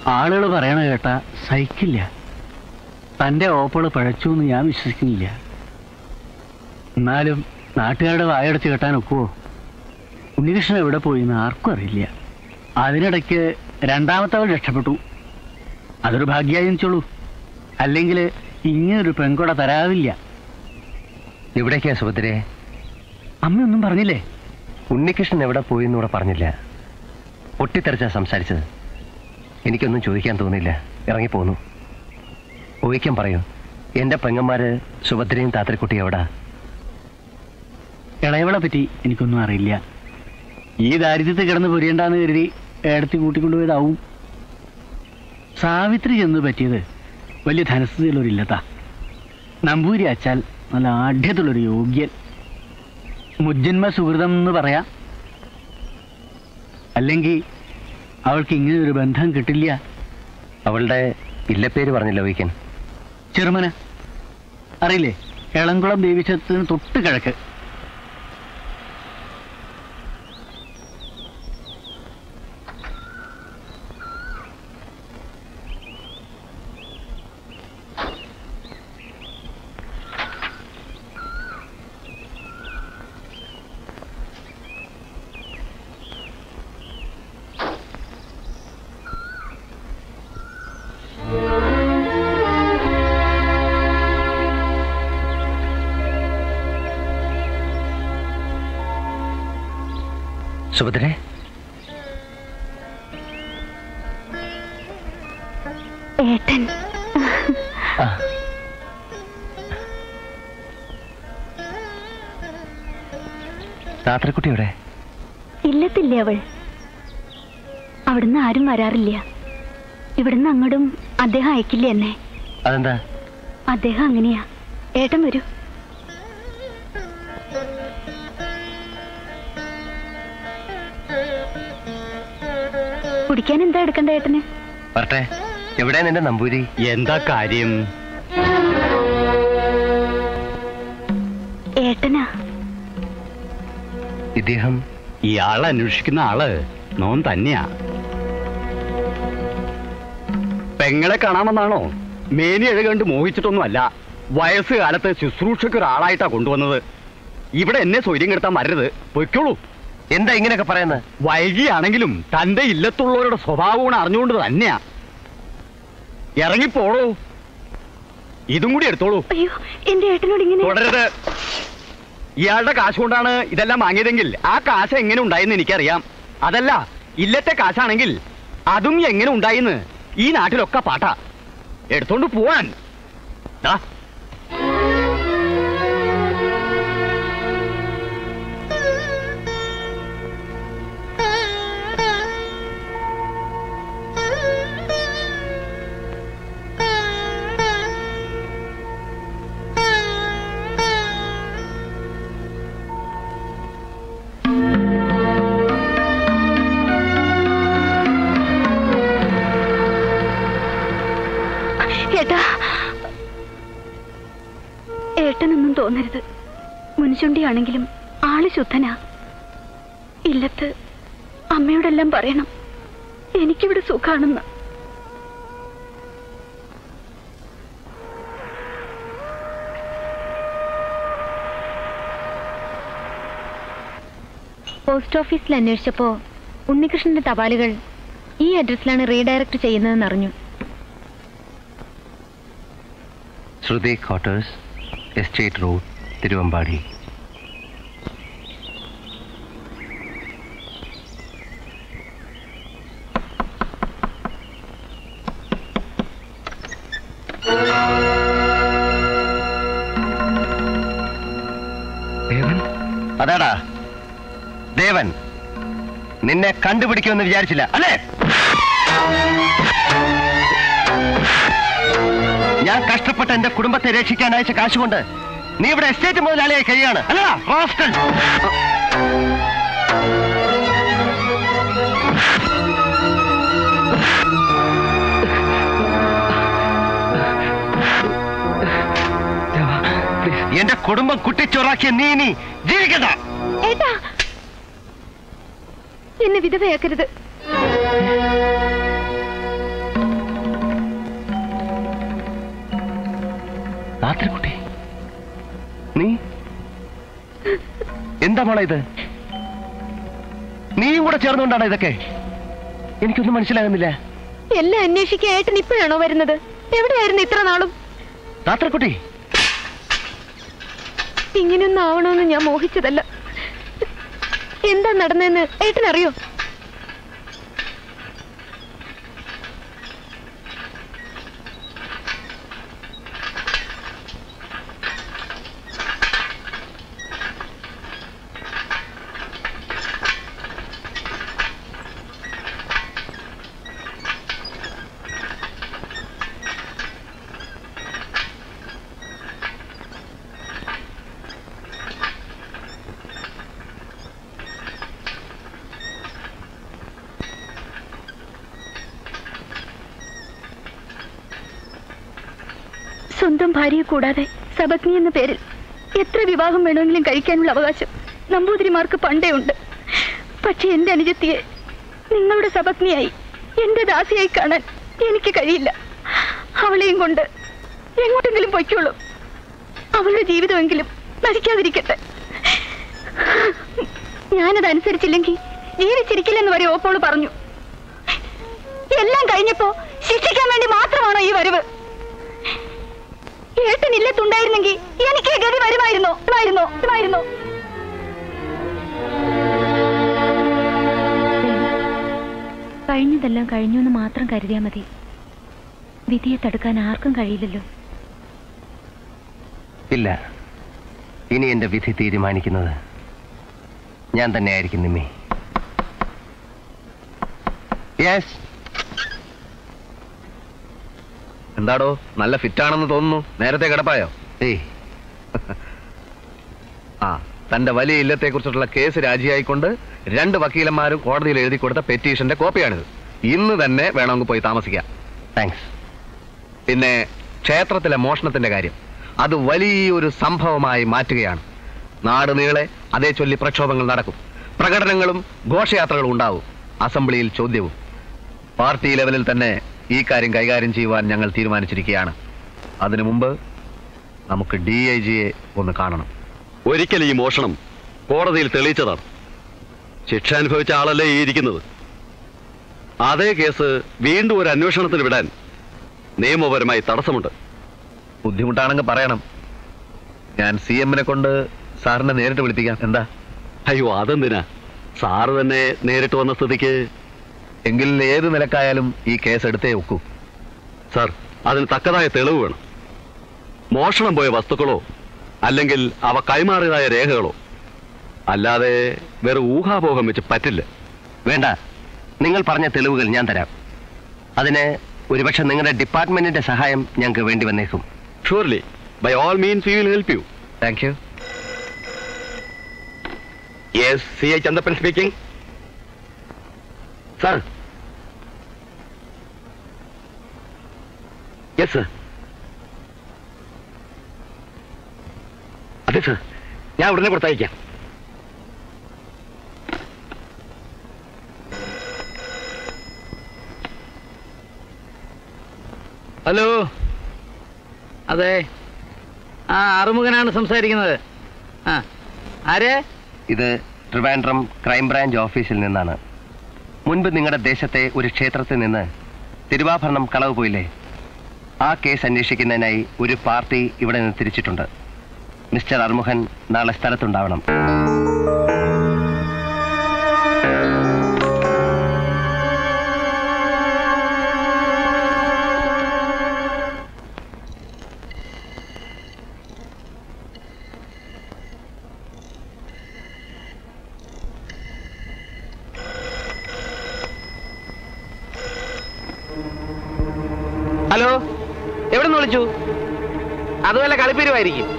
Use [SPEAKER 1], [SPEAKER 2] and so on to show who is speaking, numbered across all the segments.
[SPEAKER 1] ആളുകൾ പറയണ കേട്ട സഹിക്കില്ല തൻ്റെ ഓപ്പള് പഴച്ചു എന്ന് ഞാൻ വിശ്വസിക്കുന്നില്ല എന്നാലും നാട്ടുകാരുടെ വായടച്ച് കെട്ടാൻ ഒക്കുവോ ഉണ്ണികൃഷ്ണൻ എവിടെ പോയി എന്ന് ആർക്കും അറിയില്ല അതിനിടയ്ക്ക് രണ്ടാമത്തവൾ രക്ഷപ്പെട്ടു അതൊരു ഭാഗ്യമായി വെച്ചോളൂ അല്ലെങ്കിൽ ഇങ്ങനൊരു പെൺകൊട തരാവില്ല
[SPEAKER 2] എവിടേക്കാ സുഭദ്രേ
[SPEAKER 1] അമ്മയൊന്നും പറഞ്ഞില്ലേ
[SPEAKER 2] ഉണ്ണികൃഷ്ണൻ എവിടെ പോയി എന്നൂടെ പറഞ്ഞില്ല പൊട്ടിത്തെറിച്ചാ സംസാരിച്ചത് എനിക്കൊന്നും ചോദിക്കാൻ തോന്നിയില്ല ഇറങ്ങിപ്പോന്നു ഊഹിക്കാൻ പറയൂ എന്റെ പെങ്ങന്മാര് സുഭദ്രയും താത്രിക്കുട്ടി എവിടാ
[SPEAKER 1] ഇളയവളെ പറ്റി എനിക്കൊന്നും അറിയില്ല ഈ ദാരിദ്ര്യത്തിൽ കിടന്ന് പൊരിയണ്ടെന്ന് കരുതി ഏടത്തി കൂട്ടിക്കൊണ്ടുപോയതാവും സാവിത്രി ചെന്ന് പറ്റിയത് വലിയ ധനസ്ഥിതിയുള്ളൊരില്ലത്താ നമ്പൂരി അച്ചാൽ നല്ല ആഢ്യത്തുള്ളൊരു യോഗ്യൻ മുജ്ജന്മ സുഹൃതം എന്ന് പറയാം അല്ലെങ്കിൽ അവൾക്ക് ഇങ്ങനെ ഒരു ബന്ധം കിട്ടില്ല
[SPEAKER 2] അവളുടെ ഇല്ലപ്പേര് പറഞ്ഞില്ല ഊഹിക്കാൻ
[SPEAKER 1] ചെറുമന അറിയില്ലേ എളംകുളം ദേവീക്ഷേത്രത്തിന് തൊട്ട് കിഴക്ക്
[SPEAKER 2] സുഭദ്രേ
[SPEAKER 3] ഏട്ടൻ
[SPEAKER 2] ആ താത്രക്കുട്ടി എവിടെ
[SPEAKER 3] ഇല്ലത്തില്ലേ അവൾ അവിടുന്ന് ആരും വരാറില്ല ഇവിടുന്ന് അങ്ങോട്ടും അദ്ദേഹം അയക്കില്ല എന്നെ
[SPEAKER 2] അതെന്താ
[SPEAKER 3] അദ്ദേഹം അങ്ങനെയാ ഏട്ടൻ വരൂ കുടിക്കാൻ എന്താ എടുക്കണ്ട ഏട്ടന്
[SPEAKER 2] വരട്ടെ എവിടെ നിന്റെ നമ്പൂരി
[SPEAKER 1] എന്താ കാര്യം
[SPEAKER 3] ഏട്ടനാ
[SPEAKER 2] ഇദ്ദേഹം
[SPEAKER 1] ഇയാൾ അന്വേഷിക്കുന്ന ആള് നോൻ തന്നെയാ പെങ്ങളെ കാണാമെന്നാണോ മേനി എഴുകണ്ട് മോഹിച്ചിട്ടൊന്നുമല്ല വയസ്സുകാലത്ത് ശുശ്രൂഷയ്ക്ക് ഒരാളായിട്ടാ കൊണ്ടുവന്നത് ഇവിടെ എന്നെ സ്വൈര്യം കെടുത്താൻ വരരുത് പൊയ്ക്കോളൂ
[SPEAKER 2] എന്താ ഇങ്ങനെയൊക്കെ പറയുന്നത്
[SPEAKER 1] വൈകിയാണെങ്കിലും തന്റെ ഇല്ലത്തുള്ളവരുടെ സ്വഭാവം അറിഞ്ഞുകൊണ്ട് തന്നെയാ ഇറങ്ങിപ്പോളൂ ഇതും കൂടി എടുത്തോളൂ
[SPEAKER 3] അയ്യോ എന്റെ ഏട്ടനോട് ഇങ്ങനെ
[SPEAKER 1] തുടരുത് ഇയാളുടെ കാശ് കൊണ്ടാണ് ഇതെല്ലാം വാങ്ങിയതെങ്കിൽ ആ കാശ് എങ്ങനെ ഉണ്ടായെന്ന് എനിക്കറിയാം അതല്ല ഇല്ലത്തെ കാശാണെങ്കിൽ അതും എങ്ങനെ ഉണ്ടായിന്ന് ഈ നാട്ടിലൊക്കെ പാട്ടാ എടുത്തോണ്ട് പോവാൻ ദാ.
[SPEAKER 3] ഏട്ടാ ഏട്ടനൊന്നും തോന്നരുത് മുൻചുണ്ടിയാണെങ്കിലും ആള് ശുദ്ധനാ ഇല്ലത്ത് അമ്മയോടെല്ലാം പറയണം എനിക്കിവിടെ സുഖാണെന്ന്
[SPEAKER 4] പോസ്റ്റ് ഓഫീസിൽ അന്വേഷിച്ചപ്പോ ഉണ്ണികൃഷ്ണന്റെ തപാലുകൾ ഈ അഡ്രസ്സിലാണ് റീഡയറക്ട് ചെയ്യുന്നതെന്ന് അറിഞ്ഞു
[SPEAKER 2] Shruti quarters estate road Thiruvambady Devan അതാടാ ദേവൻ നിന്നെ കണ്ടുപിടിക്കുമെന്ന് വിചാരിച്ചില്ല അല്ലേ ഞാൻ കഷ്ടപ്പെട്ട് എന്റെ കുടുംബത്തെ രക്ഷിക്കാൻ അയച്ച കാശുകൊണ്ട് നീ ഇവിടെ എസ്റ്റേറ്റ് മുതലാളിയായി കഴിയാണ് അല്ലടാ റാസ്കൽ എന്റെ കുടുംബം കുട്ടിച്ചോറാക്കിയ നീ നീ ജീവിക്കണ്ട
[SPEAKER 3] ഏട്ടാ എന്നെ വിധവയാക്കരുത്
[SPEAKER 2] എന്താ മോളെ ഇത് നീയും കൂടെ ചേർന്നുകൊണ്ടാണ് ഇതൊക്കെ എനിക്കൊന്നും മനസ്സിലാകുന്നില്ല
[SPEAKER 4] എല്ലാം അന്വേഷിക്കാൻ ഏട്ടൻ ഇപ്പോഴാണോ വരുന്നത് എവിടെയായിരുന്നു ഇത്ര നാളും
[SPEAKER 2] താത്രക്കുട്ടി
[SPEAKER 4] ഇങ്ങനെയൊന്നും ആവണമെന്ന് ഞാൻ മോഹിച്ചതല്ല എന്താ നടന്നതെന്ന് ഏട്ടനറിയോ
[SPEAKER 3] സ്വന്തം ഭാര്യയെ കൂടാതെ സബഗ്നി എന്ന പേരിൽ എത്ര വിവാഹം വേണമെങ്കിലും കഴിക്കാനുള്ള അവകാശം നമ്പൂതിരിമാർക്ക് പണ്ടേ ഉണ്ട് പക്ഷെ എന്റെ അനുജത്തിയെ നിങ്ങളുടെ സബഗ്നിയായി എന്റെ ദാസിയായി കാണാൻ എനിക്ക് കഴിയില്ല അവളെയും കൊണ്ട് എങ്ങോട്ടെങ്കിലും പൊയ്ക്കോളൂ അവളുടെ ജീവിതമെങ്കിലും നശിക്കാതിരിക്കട്ടെ ഞാനത് അനുസരിച്ചില്ലെങ്കിൽ ജീവിച്ചിരിക്കില്ലെന്ന് വരെ ഓപ്പോള് പറഞ്ഞു എല്ലാം കഴിഞ്ഞപ്പോ ശിക്ഷിക്കാൻ വേണ്ടി മാത്രമാണോ ഈ വരവ് ഏട്ടൻ ഇല്ലത്തുണ്ടായിരുന്നെങ്കിൽ എനിക്ക് ഈ ഗതി വരുമായിരുന്നോ വരുമായിരുന്നോ വരുമായിരുന്നോ
[SPEAKER 4] കഴിഞ്ഞതെല്ലാം കഴിഞ്ഞു എന്ന് മാത്രം കരുതിയാൽ മതി വിധിയെ തടുക്കാൻ ആർക്കും കഴിയില്ലല്ലോ
[SPEAKER 2] ഇല്ല ഇനി എന്റെ വിധി തീരുമാനിക്കുന്നത് ഞാൻ തന്നെയായിരിക്കും നിമ്മി യെസ്
[SPEAKER 1] എന്താടോ നല്ല ഫിറ്റാണെന്ന് തോന്നുന്നു നേരത്തെ കിടപ്പായോ
[SPEAKER 2] ഏയ്
[SPEAKER 1] ആ തന്റെ വലിയ ഇല്ലത്തെ കുറിച്ചിട്ടുള്ള കേസ് രാജിയായിക്കൊണ്ട് രണ്ട് വക്കീലന്മാരും കോടതിയിൽ എഴുതി കൊടുത്ത പെറ്റീഷന്റെ കോപ്പിയാണിത് ഇന്ന് തന്നെ വേണമെങ്കിൽ പോയി താമസിക്കാം
[SPEAKER 2] താങ്ക്സ്
[SPEAKER 1] പിന്നെ ക്ഷേത്രത്തിലെ മോഷണത്തിന്റെ കാര്യം അത് വലിയൊരു സംഭവമായി മാറ്റുകയാണ് നാട് നീളെ അതേ ചൊല്ലി പ്രക്ഷോഭങ്ങൾ നടക്കും പ്രകടനങ്ങളും ഘോഷയാത്രകളും ഉണ്ടാവും അസംബ്ലിയിൽ ചോദ്യവും പാർട്ടി ലെവലിൽ തന്നെ ഈ കാര്യം കൈകാര്യം ചെയ്യുവാൻ ഞങ്ങൾ തീരുമാനിച്ചിരിക്കുകയാണ് അതിനു മുമ്പ് നമുക്ക് ഡി ഐ ജിയെ ഒന്ന് കാണണം
[SPEAKER 5] ഒരിക്കൽ ഈ മോഷണം കോടതിയിൽ തെളിയിച്ചതാണ് ശിക്ഷ അനുഭവിച്ച ആളല്ലേ ഈ ഇരിക്കുന്നത് അതേ കേസ് വീണ്ടും ഒരു അന്വേഷണത്തിന് വിടാൻ നിയമപരമായി തടസ്സമുണ്ട്
[SPEAKER 1] ബുദ്ധിമുട്ടാണെങ്കിൽ പറയണം ഞാൻ സി എമ്മിനെ കൊണ്ട് സാറിനെ നേരിട്ട് വിളിപ്പിക്കാം എന്താ
[SPEAKER 5] അയ്യോ അതെന്തിനാ സാറ് തന്നെ നേരിട്ട് വന്ന സ്ഥിതിക്ക്
[SPEAKER 1] എങ്കിൽ ഏത് നിലക്കായാലും ഈ കേസ് എടുത്തേ ഒക്കൂ
[SPEAKER 5] സാർ അതിന് തക്കതായ തെളിവ് വേണം മോഷണം പോയ വസ്തുക്കളോ അല്ലെങ്കിൽ അവ കൈമാറിയതായ രേഖകളോ അല്ലാതെ വേറെ ഊഹാപോഹം വെച്ച് പറ്റില്ല
[SPEAKER 2] വേണ്ട നിങ്ങൾ പറഞ്ഞ തെളിവുകൾ ഞാൻ തരാം അതിന് ഒരുപക്ഷെ നിങ്ങളുടെ ഡിപ്പാർട്ട്മെന്റിന്റെ സഹായം ഞങ്ങൾക്ക് വേണ്ടി വന്നേക്കും
[SPEAKER 5] surely by all means we will help you
[SPEAKER 1] thank you
[SPEAKER 5] yes C I Chanthappan speaking sir yes sir അതെ സർ ഞാൻ ഉടനെ കൊടുത്തയക്കാം
[SPEAKER 6] ഹലോ അതെ ആ ആറുമുഖനാണ് സംസാരിക്കുന്നത് ആ ആരെ
[SPEAKER 2] ഇത് ട്രിവാൻഡ്രം ക്രൈംബ്രാഞ്ച് ഓഫീസിൽ നിന്നാണ് മുൻപ് നിങ്ങളുടെ ദേശത്തെ ഒരു ക്ഷേത്രത്തിൽ നിന്ന് തിരുവാഭരണം കളവ് പോയില്ലേ ആ കേസ് അന്വേഷിക്കുന്നതിനായി ഒരു പാർട്ടി ഇവിടെ നിന്ന് തിരിച്ചിട്ടുണ്ട് മിസ്റ്റർ അർമുഖൻ നാളെ സ്ഥലത്തുണ്ടാവണം
[SPEAKER 6] ഹലോ എവിടെ നിന്ന് വിളിച്ചു അത് വല്ല കളിപ്പീരുമായിരിക്കും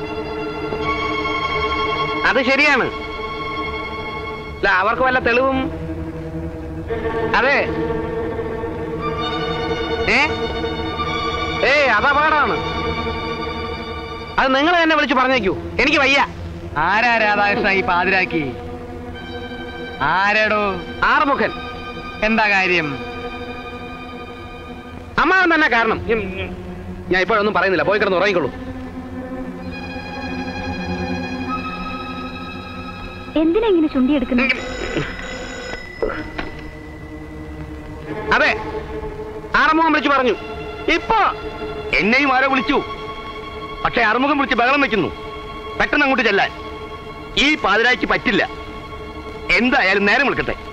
[SPEAKER 6] അത് ശരിയാണ് അല്ല അവർക്ക് വല്ല തെളിവും അതെ ഏ ഏ അത് അപകടമാണ് അത് നിങ്ങൾ തന്നെ വിളിച്ചു പറഞ്ഞേക്കൂ എനിക്ക് വയ്യ
[SPEAKER 1] ആരാ രാധാകൃഷ്ണ ഈ പാതിരാക്കി ആരാടോ
[SPEAKER 6] ആറുമുഖൻ
[SPEAKER 1] എന്താ കാര്യം
[SPEAKER 6] അമ്മാവൻ തന്നെ കാരണം ഉം, ഉം. ഞാൻ ഇപ്പോഴൊന്നും പറയുന്നില്ല പോയി കിടന്ന് ഉറങ്ങിക്കൊള്ളൂ
[SPEAKER 4] എന്തിനാ ഇങ്ങനെ ചുണ്ടിയെടുക്കുന്നത്
[SPEAKER 6] അതെ ആറമുഖം വിളിച്ചു പറഞ്ഞു ഇപ്പൊ എന്നെയും ആരോ വിളിച്ചു പക്ഷെ ആറുമുഖം വിളിച്ച് ബഹളം വെക്കുന്നു പെട്ടെന്ന് അങ്ങോട്ട് ചെല്ലാൻ ഈ പാതിരായ്ക്ക് പറ്റില്ല എന്തായാലും നേരം വിളിക്കട്ടെ